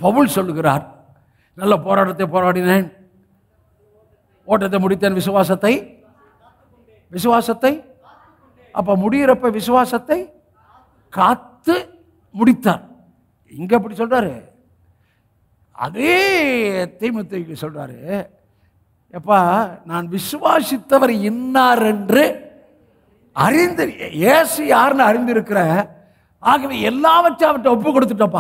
பவுல் சொல்லுகிறார் நல்ல போராட்டத்தை போராடினேன் ஓட்டத்தை முடித்தேன் விசுவாசத்தை விசுவாசத்தை அப்ப முடியிறப்ப விசுவாசத்தை காத்து முடித்தார் இங்க அப்படி சொல்றாரு அதே தீமத்தைக்கு சொல்றாரு எப்பா நான் விசுவாசித்தவர் இன்னார் என்று அறிந்து இயேசு யாருன்னு அறிந்திருக்கிற ஆகவே எல்லாவற்றையும் அவர்கிட்ட ஒப்பு கொடுத்துட்டப்பா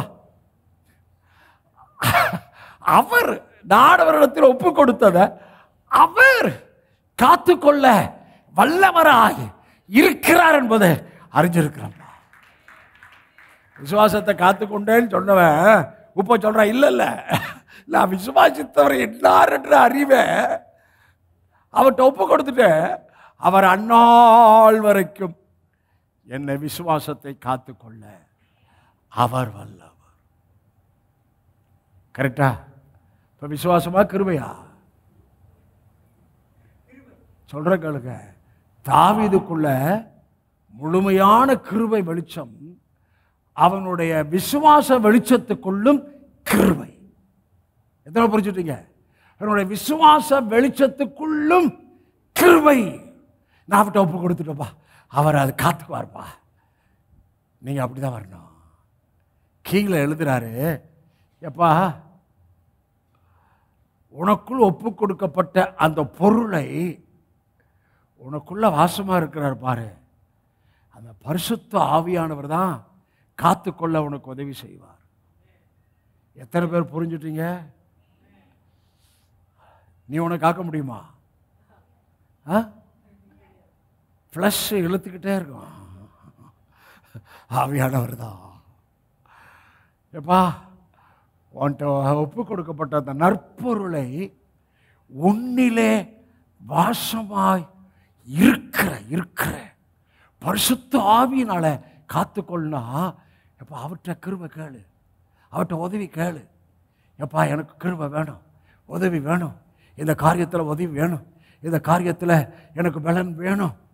அவர் நாடவரிடத்தில் ஒப்பு கொடுத்ததை அவர் காத்துக்கொள்ள வல்லவராய் இருக்கிறார் என்பதை அறிஞ்சிருக்கிறார் விசுவாசத்தை காத்துக்கொண்டேன்னு சொன்னவன் இப்போ சொல்றான் இல்ல இல்ல நான் விசுவாசித்தவர் என்னார் என்ற அறிவை அவர்கிட்ட ஒப்பு கொடுத்துட்டேன் அவர் அந்நாள் வரைக்கும் என்னை விசுவாசத்தை காத்துக்கொள்ள அவர் வல்லவர் கரெக்டா இப்ப விசுவாசமா கிருபையா சொல்ற கேளுங்க தாவீதுக்குள்ள முழுமையான கிருபை வெளிச்சம் அவனுடைய விசுவாச வெளிச்சத்துக்குள்ளும் கிருபை எத்தனை புரிஞ்சுட்டீங்க அவனுடைய விசுவாச வெளிச்சத்துக்குள்ளும் கிருபை நான் அவட்ட ஒப்பு கொடுத்துட்டப்பா அவர் அது காத்துக்குவார்ப்பா நீங்க அப்படிதான் வரணும் கீழே எழுதுறாரு எப்பா உனக்குள் ஒப்பு கொடுக்கப்பட்ட அந்த பொருளை உனக்குள்ள வாசமா இருக்கிறார் பாரு அந்த பரிசுத்த ஆவியானவர் தான் காத்துக்கொள்ள உனக்கு உதவி செய்வார் எத்தனை பேர் புரிஞ்சுட்டீங்க நீ உன்னை காக்க முடியுமா ஃப்ளஷ் இழுத்துக்கிட்டே இருக்கும் ஆவியானவர் தான் எப்பா உன்கிட்ட ஒப்பு கொடுக்கப்பட்ட அந்த நற்பொருளை உன்னிலே வாசமாய் இருக்கிற இருக்கிற பரிசுத்த ஆவியினால காத்துக்கொள்ளனா எப்பா அவர்கிட்ட கிருபை கேளு அவர்கிட்ட உதவி கேளு எப்பா எனக்கு கிருபை வேணும் உதவி வேணும் இந்த காரியத்தில் உதவி வேணும் இந்த காரியத்தில் எனக்கு பலன் வேணும்